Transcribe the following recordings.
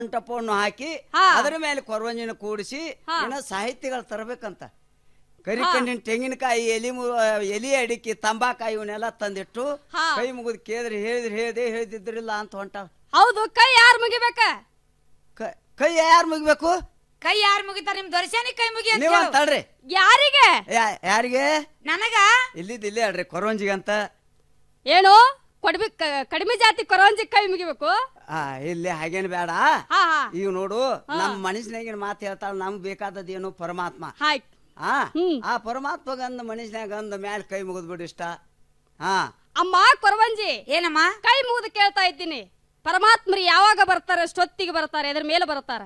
ಮಂಟಪವನ್ನು ಹಾಕಿ ಹಾ. ಅದರ ಮೇಲೆ ಕೊರವಂಜಿನ ಕೂಡಿಸಿ ಹಾ. ಏನೋ ಸಾಹಿತ್ಯಗಳು ತರಬೇಕಂತ ಕರಿಕಣ್ಣಿನ ತೆಂಗಿನಕಾಯಿ ಎಲಿ ಮು- ಎಲಿ ಅಡಿಕೆ ತಂಬಾಕಾಯಿ ಇವನ್ನೆಲ್ಲ ತಂದಿಟ್ಟು ಹಾ. ಕೈ ಮುಗಿದು ಕೇಳಿದ್ರೆ ಹೇಳಿದ್ರೆ ಹೇಳಿದೆ ಹೇಳಿದ್ರಿಲ್ಲ ಅಂತ ಹೊಂಟಾಳ ಹೌದು ಕೈ ಯಾರು ಮುಗಿಬೇಕ ಕ- ಕೈ ಯಾರು ಮುಗಿಬೇಕು ಕೈ ಯಾರು ಮುಗಿತಾರ ನಿಮ್ ದೊರೆಸ್ಯಾನಿ ಕೈ ಮುಗಿ ಅಂತ ನೀವ್ ಹೇಳು. ಅಂತಳ್ರಿ ಯಾರಿಗೆ ಯಾ- ಯಾರಿಗೆ ನನಗ ಇಲ್ಲಿದ್ ಇಲ್ಲೇ ಅಲ್ರಿ ಕೊರವಂಜಿಗಂತ ಏನು ಕೊಡ್ಬಿ ಕ- ಕಡಿಮೆ ಜಾತಿ ಕೊರವಂಜಿ ಕೈ ಮುಗಿಬೇಕು ಆ ಇಲ್ಲಿ ಹಾಗೇನ್ ಬೇಡ ಹಾ ಹಾ ಈಗ ನೋಡು ನಮ್ಮ ಮನುಷ್ಯನಾಗಿನ ಮಾತು ಹೇಳ್ತಾಳ ನಮ್ಗ್ ಬೇಕಾದದ್ದೇನು ಪರಮಾತ್ಮ ಹಾಯ್ ಆ ಹ್ಮ್. ಆ ಪರಮಾತ್ಮಗಂದ ಮನುಷ್ಯನಾಗ ಅಂದ ಮ್ಯಾಲ ಕೈ ಮುಗಿದ್ ಬಿಡು ಇಷ್ಟ ಹಾ ಅಮ್ಮ ಕೊರವಂಜಿ ಏನಮ್ಮ ಕೈ ಮುಗಿದು ಕೇಳ್ತಾ ಇದ್ದೀನಿ ಪರಮಾತ್ಮರು ಯಾವಾಗ ಬರ್ತಾರೆ ಎಷ್ಟೊತ್ತಿಗೆ ಬರ್ತಾರೆ ಅದ್ರ ಮೇಲೆ ಬರ್ತಾರ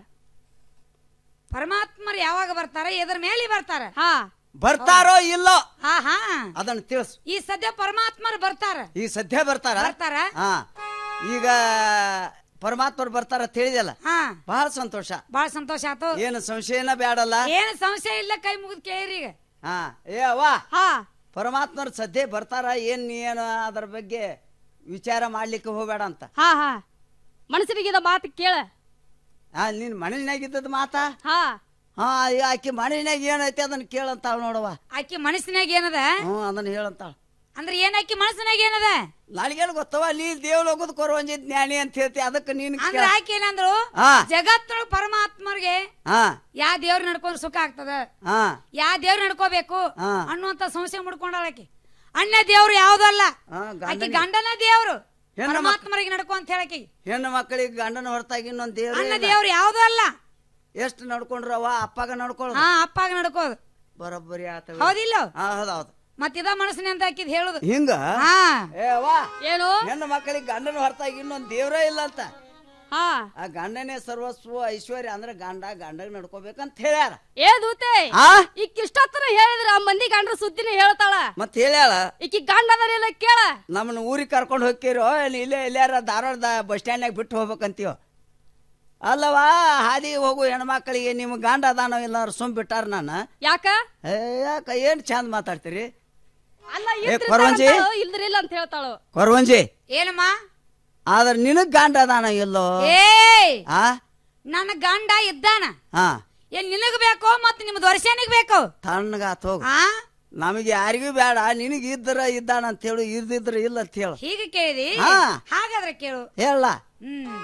ಪರಮಾತ್ಮರು ಯಾವಾಗ ಬರ್ತಾರ ಎದ್ರ ಮೇಲೆ ಬರ್ತಾರ ಹಾ ಬರ್ತಾರೋ ಇಲ್ಲೋ ಹಾ ಹಾ ಅದನ್ನ ತಿಳಿಸು ಈ ಸದ್ಯ ಪರಮಾತ್ಮರು ಬರ್ತಾರ ಈಗ ಸದ್ಯ ಬರ್ತಾರ ಬರ್ತಾರ ಹಾ ಈಗ ಪರಮಾತ್ಮರು ಬರ್ತಾರ ತಿಳಿದಲ್ಲ ಹಾ ಬಹಳ ಸಂತೋಷ ಬಾಳ ಸಂತೋಷ ಆತು ಏನು ಸಂಶಯನ ಬೇಡಲ್ಲ ಏನ್ ಸಂಶಯ ಇಲ್ಲ ಕೈ ಮುಗಿದ್ ಕೇಳಿರಿ ಈಗ ಹಾ ಏ ಅವ್ವ ಹಾ ಪರಮಾತ್ಮರು ಸದ್ಯ ಬರ್ತಾರ ಏನ್ ನೀ ಏನು ಅದ್ರ ಬಗ್ಗೆ ವಿಚಾರ ಮಾಡ್ಲಿಕ್ಕೆ ಹೋಗ್ಬೇಡ ಅಂತ ಹಾ ಹಾ ಮನಸ್ಸಿನಿಗಿದ ಮಾತು ಕೇಳ ಆ ನಿನ್ ಮನಸ್ಸಿನಾಗಿದ್ದದ ಮಾತಾ ಹಾ ಹಾ ಈ ಆಕಿ ಮನಸ್ಸಿನಾಗ ಏನೈತಿ ಅದನ್ನ ಕೇಳಂತಾಳ ನೋಡವ್ವ ಆಕಿ ಮನಸ್ಸಿನಾಗ ಏನದ ಹ್ಞೂ ಅದನ್ನ ಹೇಳಂತಾಳ ಅಂದ್ರೆ ಏನ್ ಆಕಿ ಮನಸ್ಸಿನಾಗ ಏನದ ನನಗೇನು ಗೊತ್ತವ ನೀ ದೇವ್ಲೋಕದ ಕೊರವಂಜಿ ಜ್ಞಾನಿ ಅಂತ ಹೇಳ್ತಿ ಅದಕ್ಕೆ ನೀನು ಅಂದ್ರೆ ಆಕಿ ಏನಂದ್ರು ಹಾ ಜಗತ್ತೊಳಗ ಪರಮಾತ್ಮರಿಗೆ ಹಾ ಯಾ ದೇವ್ರ ನಡ್ಕೊಂಡ್ ಸುಖ ಆಗ್ತದ ಹಾ ಯಾ ದೇವ್ರ ನಡ್ಕೋಬೇಕು ಹಾ. ಅನ್ನುವಂತ ಸಂಶಯ ಮುಡ್ಕೊಂಡಾಳ ಆಕಿ ಅಣ್ಣ ದೇವ್ರು ಯಾವ್ದಲ್ಲ ಹಾ, ಆಕಿ ಗಂಡನಿಗೆ- ಗಂಡನ ದೇವ್ರು ಹೆಣ್ಣು ಮಕ್- ಪರಮಾತ್ಮರಿಗೆ ನಡ್ಕೊ ಅಂತ ಹೇಳಕಿ ಹೆಣ್ಣು ಮಕ್ಕಳಿಗೆ ಗಂಡನ ಹೊರತಾಗಿ ಇನ್ನೊಂದು ಅಣ್ಣ ದೇವ್ರ ದೇವ್ರು ಯಾವ್ದು ಅಲ್ಲ ಎಷ್ಟು ನಡ್ಕೊಂಡ್ರವ ಅಪ್ಪಾಗ ನಡ್ಕೊಳ್ಳೋದು ಹಾ ಅಪ್ಪಾಗ ನಡ್ಕೋದು ಬರೋಬ್ಬರಿ ಆತ ಹೌದಿಲ್ಲ ಹಾ ಹೌದೌದು ಮತ್ತಿದ ಮನಸ್ಸಿನ ಅಂತ ಹಾಕಿದ್ ಹೇಳುದು ಹಿಂಗ ಹಾ ಏ ವಾ ಏನು ಹೆಣ್ಣು ಮಕ್ಕಳಿಗೆ ಗಂಡನ ಹೊರತಾಗಿ ಇನ್ನೊಂದು ದೇವ್ರೇ ಇಲ್ಲ ಅಂತ ಹಾ ಆ ಗಂಡನೇ ಸರ್ವಸ್ವ ಐಶ್ವರ್ಯ ಅಂದ್ರೆ ಗಂಡ ಗಂಡಗ್ ನಡ್ಕೋಬೇಕಂತ ಹೇಳ್ಯಾರ ಏ ದೂತೆ ಆ ಈಕಿ ಇಷ್ಟೊತ್ತರ ಹೇಳಿದ್ರ ಆ ಮಂದಿ ಗಂಡ್ರ ಸುದ್ದಿನ ಹೇಳ್ತಾಳ ಮತ್ ಹೇಳ್ಯಾಳ ಈಕಿ ಗಂಡ ಅದನ್ನೆಲ್ಲ ಕೇಳ ನಮ್ಮನ್ನ ಊರಿಗೆ ಕರ್ಕೊಂಡು ಹೋಗ್ತಿರೋ ಇಲ್ಲಿ ಇಲ್ಲೇ ಎಲ್ಲಾರ ಧಾರವಾಡದ ಬಸ್ ಸ್ಟ್ಯಾಂಡ್ನಾಗ ಬಿಟ್ಟು ಹೋಗ್ಬೇಕಂತೀವ ಅಲ್ಲವಾ ಹಾದಿ ಹೋಗು ಹೆಣ್ಮಕ್ಳಿಗೆ ನಿಮ್ಮ ಗಂಡ ಅದಾನೋ ಇಲ್ಲ ಸುಮ್ ಬಿಟ್ಟಾರ ನಾನು ಯಾಕ ಏ, ಯಾಕ ಏನ್ ಚಂದ ಮಾತಾಡ್ತೀರಿ ಅಲ್ಲ ಏ, ಕೊರವಂಜಿ? ಇಲ್ದ್ರಿಲ್ಲ ಅಂತ ಹೇಳ್ತಾಳು ಕೊರವಂಜಿ ಏನಮ್ಮ ಆದ್ರೆ ನಿನಗ್ ಗಂಡ ಅದಾನೋ ಇಲ್ಲೋ ಏಯ್ ಆ ನನ್ನ ಗಂಡ ಇದ್ದಾನ ಹಾ ಏನ್ ನಿನಗ್ ಬೇಕೋ ಮತ್ ನಿಮ್ ದೊರೆಸೇನಿಗ್ ಬೇಕು ತಣ್ಣಗಾತ್ ಹೋಗು ಆ ನಮಗೆ ಯಾರಿಗೂ ಬೇಡ ನಿನಗೆ ಇದ್ರ ಇದ್ದಾನ ಅಂತ ಹೇಳು ಇರ್ದಿದ್ರ ಇಲ್ಲ ಅಂತ ಹೇಳು ಹೀಗೆ ಕೇಳಿದಿ ಹಾ. ಹಾಗಾದ್ರೆ ಕೇಳು ಹೇಳ ಹ್ಮ್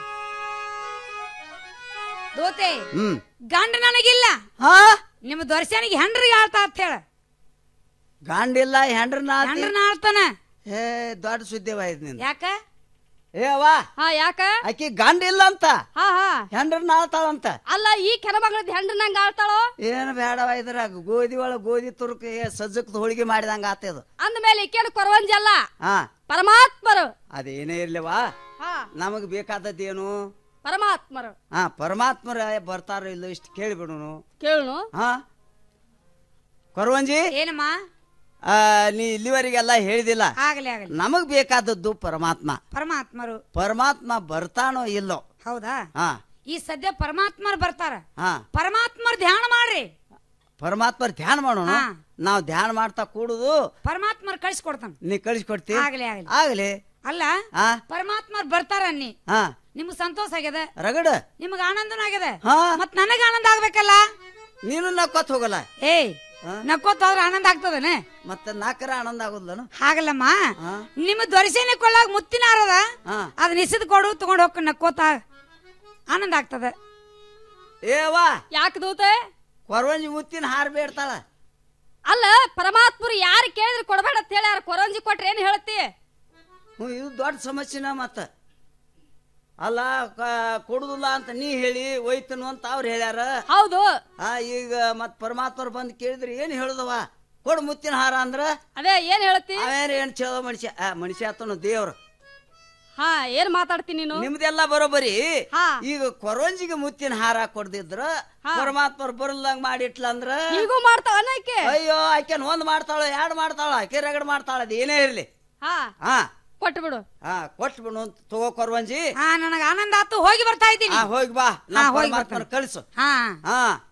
ದೋತೆ ಹ್ಮ್ ಗಂಡ ನನಗಿಲ್ಲ ಹಾ ನಿಮ್ಮ ದೊರೆಸೇನಿಗೆ ಹೆಂಡ್ರಿಗೆ ಆಳ್ತಾ ಅಂತ ಹೇಳ ಗಂಡಿಲ್ಲ ಹೆಂಡ್ರನ ಹೆಂಡ್ರನ ಆಳ್ತಾನ ಏ ದೊಡ್ಡ ಸುದ್ದಿವಾಯ್ತು ನಿಂದ ಯಾಕ ಏ ವಾ ಹಾ ಯಾಕ ಆಕಿ ಗಂಡ ಇಲ್ಲ ಅಂತ ಹಾ ಹಾ ಹೆಂಡ್ರನ್ನ ಆಳ್ತಾಳಂತ ಅಲ್ಲ ಈ ಕೆನಮಗಳದ ಹೆಂಡ ನಂಗ ಆಳ್ತಾಳೋ ಏನು ಬೇಡವ ಇದ್ರಾಗ ಗೋಧಿ ಒಳಗ ಗೋಧಿ ತುರುಕ ಸಜ್ಜಕ್ ಹೋಳಿಗೆ ಮಾಡಿದಂಗ ಆತದು ಅಂದ್ಮೇಲೆ ಈಕೇನು ಕೊರವಂಜಿ ಅಲ್ಲ ಹಾ ಪರಮಾತ್ಮರು ಅದೇನೇ ಇರ್ಲಿವಾ ಹಾ ನಮಗ್ ಬೇಕಾದದ್ದೇನು ಪರಮಾತ್ಮರು ಹಾ ಪರಮಾತ್ಮರ ಬರ್ತಾರೋ ಇಲ್ಲೋ ಇಷ್ಟು ಕೇಳಿಬಿಡುನು ಕೇಳು ಹಾ ಕೊರವಂಜಿ ಏನಮ್ಮ ಆ, ನೀ ಇಲ್ಲಿವರೆಗೆಲ್ಲ ಹೇಳಿದಿಲ್ಲ ಆಗಲಿ ಆಗಲಿ ನಮಗ್ ಬೇಕಾದದ್ದು ಪರಮಾತ್ಮ ಪರಮಾತ್ಮರು ಪರಮಾತ್ಮ ಬರ್ತಾನೋ ಇಲ್ಲೋ ಹೌದಾ ಹಾ ಈ ಸದ್ಯ ಪರಮಾತ್ಮರು ಬರ್ತಾರ ಹಾ ಪರಮಾತ್ಮರು ಧ್ಯಾನ ಮಾಡ್ರಿ ಪರಮಾತ್ಮರ್ ಧ್ಯಾನ ಮಾಡೋಣ ಹಾ. ನಾವು ಧ್ಯಾನ ಮಾಡ್ತಾ ಕೂಡುದು ಪರಮಾತ್ಮರು ಕಳಿಸ್ಕೊಡ್ತಾನ ನೀ ಕಳಿಸ್ಕೊಡ್ತಿ ಆಗ್ಲಿ ಆಗ್ಲಿ ಆಗ್ಲಿ ಅಲ್ಲ ಹಾ ಪರಮಾತ್ಮರು ಬರ್ತಾರ ಅನ್ನಿ ಹಾ ನಿಮ್ಗ್ ಸಂತೋಷ ಆಗ್ಯದ ರಗಡ ನಿಮ್ಗ ಆನಂದನೂ ಆಗ್ಯದ ಹಾ ಮತ್ ನನಗ ಆನಂದ ಆಗ್ಬೇಕಲ್ಲ ನೀನು ನಕ್ಕೊತ್ ಹೋಗಲ್ಲ ಏಯ್ ಹಾ? ನಕ್ಕೋತ ಹೋದ್ರ ಆನಂದ ಆಗ್ತದನೆ ಮತ್ತೆ ನಾಲ್ಕರ ಆನಂದ ಆಗುದನು ಹಾಗಲ್ಲಮ್ಮ ಹಾ ನಿಮ್ಮ ದೊರೆಸೇನೆ ಕೊಳ್ಳಾಗ ಮುತ್ತಿನ ಹಾರದ ಹಾ ಅದನ್ನ ಇಸದ್ ಕೊಡು ತಗೊಂಡ್ ಹೋಗ್ ನಕ್ಕೋತ ಆನಂದ ಆಗ್ತದ ಏವಾ ಯಾಕೆ ದೂತೆ ಕೊರವಂಜಿ ಮುತ್ತಿನ ಹಾರ್ ಬೇಡ್ತಾಳ ಅಲ್ಲ ಪರಮಾತ್ಮರು ಯಾರು ಕೇಳಿದ್ರೆ ಕೊಡಬೇಡ ಅಂತ ಹೇಳ್ಯಾರ ಕೊರವಂಜಿ ಕೊಟ್ರೆ ಏನ್ ಹೇಳ್ತಿ ಹ್ಞೂ ಇದು ದೊಡ್ಡ ಸಮಸ್ಯೆನ ಮತ್ತ ಅಲ್ಲ ಕ- ಕೊಡುದಿಲ್ಲ ಅಂತ ನೀ ಹೇಳಿ ಒಯ್ತನು ಅಂತ ಅವ್ರು ಹೇಳ್ಯಾರ ಹೌದು ಆ ಈಗ ಮತ್ ಪರಮಾತ್ಮರು ಬಂದು ಕೇಳಿದ್ರೆ ಏನು ಹೇಳುದವ ಕೊಡು ಮುತ್ತಿನ ಹಾರ ಅಂದ್ರ ಅದೇ ಏನ್ ಹೇಳ್ತಿ ಅವೇನು ಏನು ಚಲೋ ಮನುಷ್ಯ ಆ ಮನುಷ್ಯ ಆತನು ದೇವ್ರು ಹಾ ಏನ್ ಮಾತಾಡ್ತಿ ನೀನು ನಿಮ್ದೆಲ್ಲ ಬರೋಬರಿ ಹಾ. ಈಗ ಕೊರವಂಜಿಗೆ ಮುತ್ತಿನ ಹಾರ ಕೊಡ್ದಿದ್ರ ಪರಮಾತ್ಮರು ಬರಲ್ದಂಗ ಮಾಡಿಟ್ಲ ಅಂದ್ರ ಈಗೂ ಮಾಡ್ತಾವ ಅನ್ನಕ್ಕೆ ಅಯ್ಯೋ ಆಕೆನ್ ಒಂದ್ ಮಾಡ್ತಾಳ ಎರಡ್ ಮಾಡ್ತಾಳ ಆಕೆ ರಗಡ್ ಮಾಡ್ತಾಳ ಅದ್ ಏನೇ ಇರ್ಲಿ ಹಾ ಹಾ ಕೊಟ್ಟು ಬಿಡು ಹಾ ಕೊಟ್ಟು ಬಿಡು ಅಂತ ತಗೋ ಕೊರವಂಜಿ ಹಾ ನನಗ ಆನಂದ ಆತು ಹೋಗಿ ಬರ್ತಾ ಇದ್ದೀನಿ ಹಾ ಹೋಗಿ ಬಾ ಹಾ, ನಾ ಹೋಗಿ ಪರಮಾತ್ಮನ ಬರ್ತಾನೆ. ಕಳಿಸು ಹಾ ಹಾ